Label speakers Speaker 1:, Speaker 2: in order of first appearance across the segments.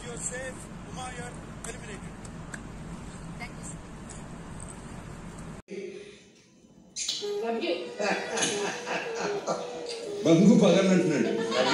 Speaker 1: you're safe. Uma, you're eliminated.
Speaker 2: Love you
Speaker 3: బంగు పగన్ అంటున్నాడు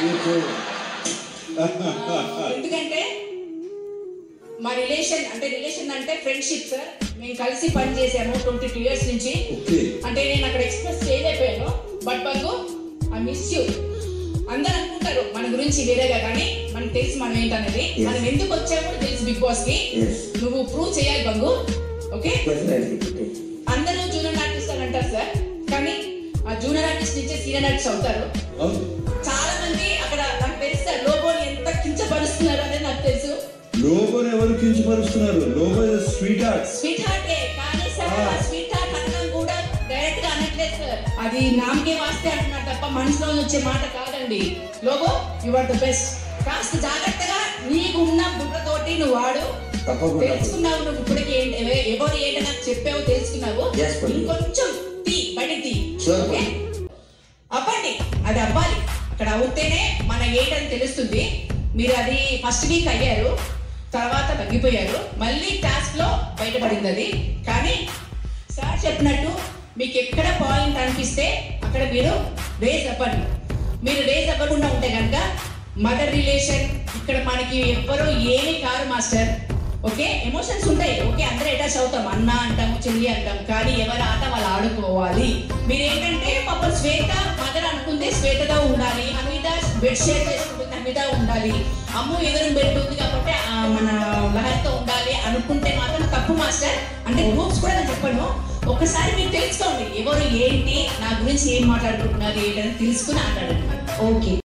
Speaker 2: ఎందుకంటే మా రిలేషన్ అంటే రిలేషన్ అంటే ఫ్రెండ్షిప్ సార్ మేము కలిసి పని చేసాము ట్వంటీ టూ ఇయర్స్ నుంచి
Speaker 3: ఓకే
Speaker 2: అంటే నేను అక్కడ ఎక్స్ప్రెస్ చేయలేకపోయాను బట్ బంగు ఐ మిస్ యూ అందరూ అనుకుంటారు మన గురించి వేరేగా కానీ మనకు తెలిసి మనం ఏంటనేది
Speaker 4: Yes.
Speaker 2: మనం ఎందుకు వచ్చామో తెలుసు బిగ్ బాస్ కి
Speaker 4: Yes.
Speaker 2: నువ్వు ప్రూవ్ చేయాలి బంగు ఓకే
Speaker 4: Definitely.
Speaker 2: అందరూ జూనియర్ ఆర్టిస్ట్ అని అంటారు సార్ కానీ ఆ జూనియర్ ఆర్టిస్ట్ నుంచే సీనియర్ ఆర్టిస్ట్ అవుతారు
Speaker 3: అవును
Speaker 2: చాలా మంది అక్కడ నాకు తెలుసు సార్ లోబోని ఎంత కించపరుస్తున్నారు అనేది నాకు తెలుసు
Speaker 3: లోబోని ఎవరు కించపరుస్తున్నారు Lobo sweet heart
Speaker 2: sweet heart కానీ సార్
Speaker 3: Ah.
Speaker 2: ఆ స్వీట్ హార్ట్ అనడం కూడా డైరెక్ట్ గా అనట్లేదు సార్ అది నామకే వాస్తే అంటున్నారు తప్ప మనసులో నుంచి వచ్చే మాట కాదండి Lobo you are the best కాస్త జాగ్రత్తగా నీకు ఉన్న బుర్రతోటి నువ్వు వాడు
Speaker 4: తప్పకుండా.
Speaker 2: తెలుసుకున్నావు నువ్వు ఇప్పటికి ఏంటి ఎవ- ఎవరు ఏంటి నాకు చెప్పావు తెలుసుకున్నావు
Speaker 4: Yes, Pali.
Speaker 2: ఇంకొంచెం తీ బయటికి తీ
Speaker 4: Sure,
Speaker 2: ఓకే
Speaker 4: Pali.
Speaker 2: అవ్వండి అది అవ్వాలి అక్కడ అవుతేనే మన ఏంటని తెలుస్తుంది మీరు అది ఫస్ట్ వీక్ అయ్యారు తర్వాత తగ్గిపోయారు మళ్ళీ టాస్క్ లో బయటపడింది అది కానీ సార్ చెప్పినట్టు మీకు ఎక్కడ పాయింట్ అనిపిస్తే అక్కడ మీరు రేజ్ అవ్వండి మీరు రేజ్ అవ్వకుండా ఉంటే కనుక మదర్ రిలేషన్ ఇక్కడ మనకి ఎవ్వరూ ఏమీ కారు మాస్టర్ ఓకే ఎమోషన్స్ ఉంటాయి ఓకే అందరూ అటాచ్ అవుతాం అన్న అంటాము చెల్లి అంటాం కానీ ఎవరి ఆట వాళ్ళు ఆడుకోవాలి మీరు ఏంటంటే పాపం శ్వేత మదర్ అనుకుంటే శ్వేతతో ఉండాలి అమిత బెడ్ షేర్ చేసుకుంటుంది అమిత ఉండాలి అమ్ము ఎదురు బెడ్ ఉంది కాబట్టి ఆ, మన లహరితో ఉండాలి అనుకుంటే మాత్రం తప్పు మాస్టర్ అంటే గ్రూప్స్ కూడా నేను చెప్పను ఒకసారి మీరు తెలుసుకోండి ఎవరు ఏంటి నా గురించి ఏం మాట్లాడుకుంటున్నారు ఏంటని తెలుసుకుని ఆటాడండి ఓకే